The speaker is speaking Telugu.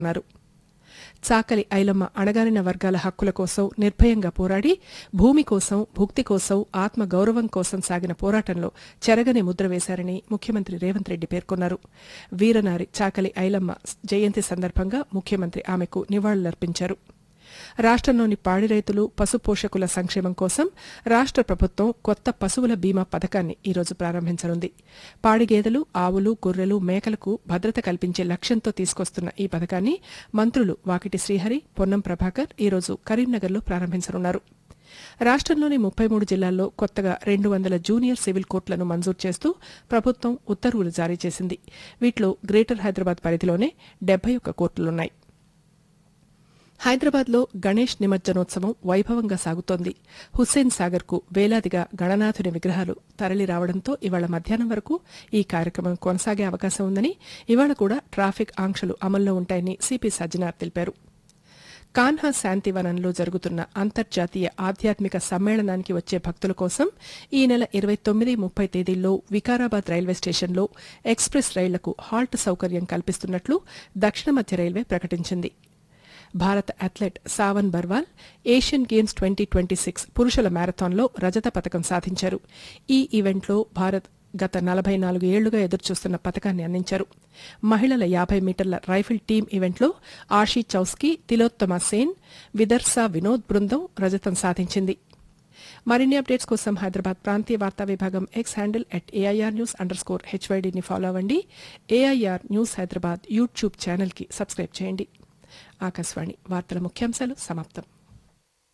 అన్నారు చాకలి ఐలమ్మ అణగారిన వర్గాల హక్కుల కోసం నిర్భయంగా పోరాడి భూమి కోసం భుక్తి కోసం ఆత్మ గౌరవం కోసం సాగిన పోరాటంలో చెరగని ముద్ర వేశారని ముఖ్యమంత్రి రేవంత్ రెడ్డి పేర్కొన్నారు వీరనారి చాకలి ఐలమ్మ జయంతి సందర్భంగా ముఖ్యమంత్రి ఆమెకు నివాళులర్పించారు రాష్ట్రంలోని పాడి రైతులు పశు పోషకుల సంక్షేమం కోసం రాష్ట్ర ప్రభుత్వం కొత్త పశువుల బీమా పథకాన్ని ఈరోజు ప్రారంభించనుంది పాడి గేదెలు ఆవులు గొర్రెలు మేకలకు భద్రత కల్పించే లక్ష్యంతో తీసుకొస్తున్న ఈ పథకాన్ని మంత్రులు వాకిటి శ్రీహరి పొన్నం ప్రభాకర్ ఈరోజు కరీంనగర్లో ప్రారంభించనున్నారు రాష్ట్రంలోని ముప్పై మూడు జిల్లాల్లో కొత్తగా రెండు వందల జూనియర్ సివిల్ కోర్టులను మంజూరు చేస్తూ ప్రభుత్వం ఉత్తర్వులు జారీ చేసింది వీటిలో గ్రేటర్ హైదరాబాద్ పరిధిలోనే డెబ్బై ఒక్క కోర్టులున్నాయి హైదరాబాద్లో గణేష్ నిమజ్జనోత్సవం వైభవంగా సాగుతోంది హుస్సేన్ సాగర్ కు వేలాదిగా గణనాథుని విగ్రహాలు తరలి రావడంతో ఇవాళ మధ్యాహ్నం వరకు ఈ కార్యక్రమం కొనసాగే అవకాశం ఉందని ఇవాళ కూడా ట్రాఫిక్ ఆంక్షలు అమల్లో ఉంటాయని సిపి సజ్జనార్ తెలిపారు కాన్హా శాంతివనంలో జరుగుతున్న అంతర్జాతీయ ఆధ్యాత్మిక సమ్మేళనానికి వచ్చే భక్తుల కోసం ఈ నెల ఇరవై తొమ్మిది ముప్పై తేదీల్లో వికారాబాద్ రైల్వే స్టేషన్లో ఎక్స్ప్రెస్ రైళ్లకు హాల్ట్ సౌకర్యం కల్పిస్తున్నట్లు దక్షిణ మధ్య రైల్వే ప్రకటించింది భారత athlete Sawan Barwal Asian games twenty twenty six పురుషుల మ్యారథాన్లో రజత పథకం సాధించారు ఈ ఈవెంట్లో భారత్ గత నలభై నాలుగు ఏళ్లుగా ఎదురుచూస్తున్న పథకాన్ని అందించారు మహిళల యాభై మీటర్ల రైఫిల్ టీం ఈవెంట్లో ఆషీ చౌస్కీ తిలోత్తమ సేన్ విదర్సా వినోద్ బృందం రజతం సాధించింది మరిన్ని అప్డేట్స్ కోసం హైదరాబాద్ ప్రాంతీయ వార్తా విభాగం X handle at AIR news underscore హెచ్వైడీని ఫాలో అవ్వండి ఏఐఆర్ న్యూస్ హైదరాబాద్ యూట్యూబ్ ఛానల్కి సబ్స్క్రైబ్ చేయండి ఆకాశవాణి వార్తల ముఖ్యాంశాలు సమాప్తం